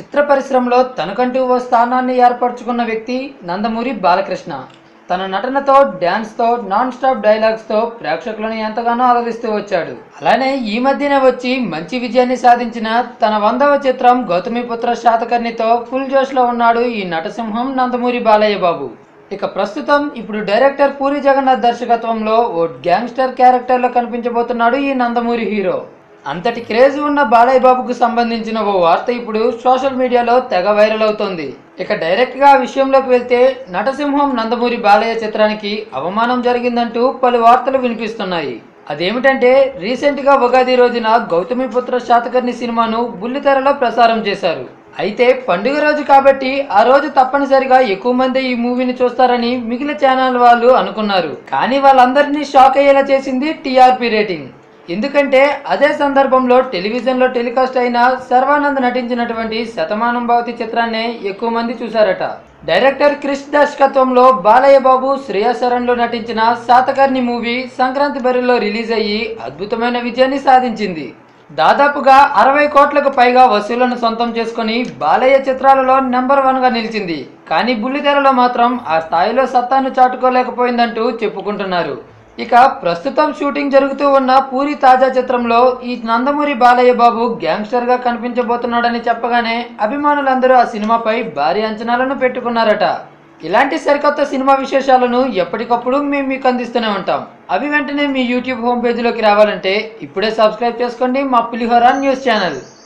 చిత్ర పరిశ్రమలో తనకంటూ ఓ స్థానాన్ని ఏర్పరచుకున్న వ్యక్తి నందమూరి బాలకృష్ణ తన నటనతో డ్యాన్స్తో నాన్ స్టాప్ డైలాగ్స్తో ప్రేక్షకులను ఎంతగానో ఆరాధిస్తూ వచ్చాడు అలానే ఈ మధ్యనే వచ్చి మంచి విజయాన్ని సాధించిన తన వందవ చిత్రం గౌతమిపుత్ర శాతకర్ణితో ఫుల్ జోష్లో ఉన్నాడు ఈ నటసింహం నందమూరి బాలయ్య బాబు ఇక ప్రస్తుతం ఇప్పుడు డైరెక్టర్ పూరి జగన్నాథ్ దర్శకత్వంలో ఓ గ్యాంగ్స్టర్ క్యారెక్టర్లో కనిపించబోతున్నాడు ఈ నందమూరి హీరో అంతటి క్రేజ్ ఉన్న బాలయ్య బాబుకు సంబంధించిన ఓ వార్త ఇప్పుడు సోషల్ మీడియాలో తెగ వైరల్ అవుతోంది ఇక డైరెక్ట్ గా ఆ విషయంలోకి వెళ్తే నటసింహం నందమూరి బాలయ్య చిత్రానికి అవమానం జరిగిందంటూ పలు వార్తలు వినిపిస్తున్నాయి అదేమిటంటే రీసెంట్ గా ఉగాది రోజున గౌతమిపుత్ర శాతకర్ణి సినిమాను బుల్లితెరలో ప్రసారం చేశారు అయితే పండుగ రోజు కాబట్టి ఆ రోజు తప్పనిసరిగా ఎక్కువ మంది ఈ మూవీని చూస్తారని మిగిలిన ఛానల్ వాళ్ళు అనుకున్నారు కానీ వాళ్ళందరినీ షాక్ అయ్యేలా చేసింది టీఆర్పీ రేటింగ్ ఎందుకంటే అదే సందర్భంలో టెలివిజన్లో టెలికాస్ట్ అయిన సర్వానంద్ నటించినటువంటి శతమానం భవతి చిత్రాన్ని ఎక్కువ మంది చూశారట డైరెక్టర్ క్రిష్ దర్శకత్వంలో బాలయ్య బాబు శ్రేయా శరణ్లో నటించిన శాతకర్ణి మూవీ సంక్రాంతి బరిలో రిలీజ్ అయ్యి అద్భుతమైన విజయాన్ని సాధించింది దాదాపుగా అరవై కోట్లకు పైగా వసూళ్లను సొంతం చేసుకుని బాలయ్య చిత్రాలలో నెంబర్ వన్ గా నిలిచింది కానీ బుల్లితెరలో మాత్రం ఆ స్థాయిలో సత్తాను చాటుకోలేకపోయిందంటూ చెప్పుకుంటున్నారు ఇక ప్రస్తుతం షూటింగ్ జరుగుతూ ఉన్న పూరి తాజా చిత్రంలో ఈ నందమూరి బాలయ్య బాబు గ్యాంగ్స్టర్ గా కనిపించబోతున్నాడని చెప్పగానే అభిమానులందరూ ఆ సినిమాపై భారీ అంచనాలను పెట్టుకున్నారట ఇలాంటి సరికొత్త సినిమా విశేషాలను ఎప్పటికప్పుడు మేము మీకు అందిస్తూనే ఉంటాం అవి వెంటనే మీ యూట్యూబ్ హోమ్ పేజీలోకి రావాలంటే ఇప్పుడే సబ్స్క్రైబ్ చేసుకోండి మా పులిహోర న్యూస్ ఛానల్